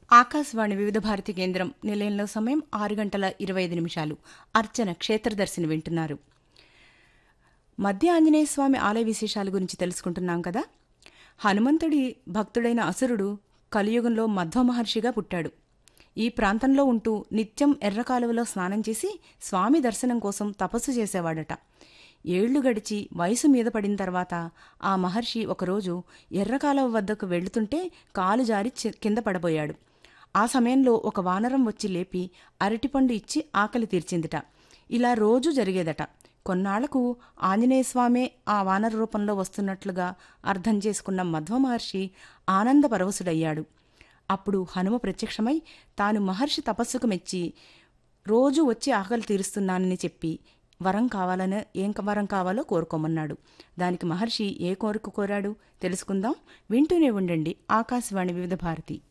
ఆకాశవాణి వివిధ భారతి కేంద్రం నిలయంలో సమయం ఆరు గంటల ఇరవై ఐదు నిమిషాలు అర్చన క్షేత్రదర్శిని వింటున్నారు మధ్య ఆంజనేయ స్వామి ఆలయ విశేషాల గురించి తెలుసుకుంటున్నాం కదా హనుమంతుడి భక్తుడైన అసురుడు కలియుగంలో మధ్వ మహర్షిగా పుట్టాడు ఈ ప్రాంతంలో ఉంటూ నిత్యం ఎర్రకాలువలో స్నానం చేసి స్వామి దర్శనం కోసం తపస్సు చేసేవాడట ఏళ్లు గడిచి వయసు మీద పడిన తర్వాత ఆ మహర్షి ఒకరోజు ఎర్రకాలువ వద్దకు వెళుతుంటే కాలు జారి చి- కింద పడబోయాడు ఆ సమయంలో ఒక వానరం వచ్చి లేపి అరటిపండు ఇచ్చి ఆకలి తీర్చిందిట ఇలా రోజూ జరిగేదట కొన్నాళ్లకు ఆంజనేయస్వామే ఆ వానర రూపంలో వస్తున్నట్లుగా అర్థం చేసుకున్న మధ్వ మహర్షి ఆనందపరవశుడయ్యాడు అప్పుడు హనుమ ప్రత్యక్షమై తాను మహర్షి తపస్సుకు మెచ్చి రోజూ వచ్చి ఆకలి తీరుస్తున్నానని చెప్పి వరం కావాలని ఏం వరం కావాలో కోరుకోమన్నాడు దానికి మహర్షి ఏ కోరిక కోరాడు తెలుసుకుందాం వింటూనే ఉండండి ఆకాశవాణి వివిధ భారతి